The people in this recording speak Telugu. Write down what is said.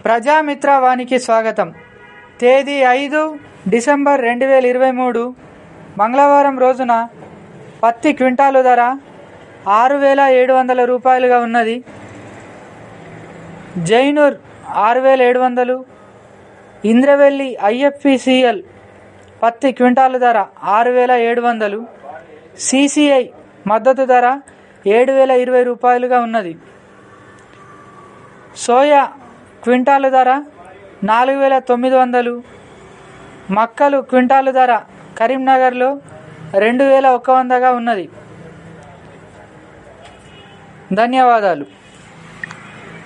ప్రజామిత్ర వానికి స్వాగతం తేదీ ఐదు డిసెంబర్ రెండు వేల ఇరవై మూడు మంగళవారం రోజున పత్తి క్వింటాలు ధర ఆరు వేల ఏడు వందల రూపాయలుగా ఉన్నది జైనూర్ ఆరు వేల ఏడు వందలు ఇంద్రవెల్లి ఐఎఫ్పిసిఎల్ పత్తి క్వింటాలు ధర ఆరు వేల ఏడు వందలు సిసిఐ మద్దతు ధర ఏడు వేల ఇరవై రూపాయలుగా ఉన్నది సోయా క్వింటాలు ధర నాలుగు వేల తొమ్మిది వందలు మక్కలు క్వింటాలు ధర కరీంనగర్లో రెండు వేల ఒక వందగా ఉన్నది ధన్యవాదాలు